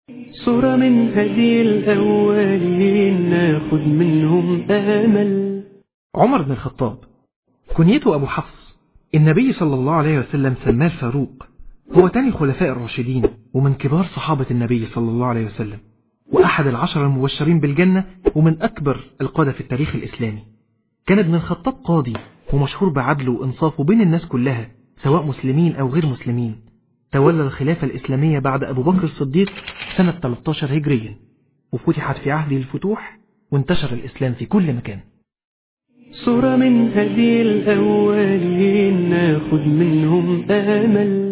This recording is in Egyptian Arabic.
صورة من هدي الأولين ناخد منهم آمل عمر بن الخطاب كنيته أبو حفص النبي صلى الله عليه وسلم سماه الفاروق هو تاني خلفاء الراشدين ومن كبار صحابة النبي صلى الله عليه وسلم وأحد العشر المبشرين بالجنة ومن أكبر القادة في التاريخ الإسلامي كان ابن الخطاب قاضي ومشهور بعدله وإنصافه بين الناس كلها سواء مسلمين أو غير مسلمين تولى الخلافة الإسلامية بعد أبو بكر الصديق سنة 13 هجريا وفتحت في عهده الفتوح وانتشر الإسلام في كل مكان صورة من هدي الأولين ناخد منهم آمل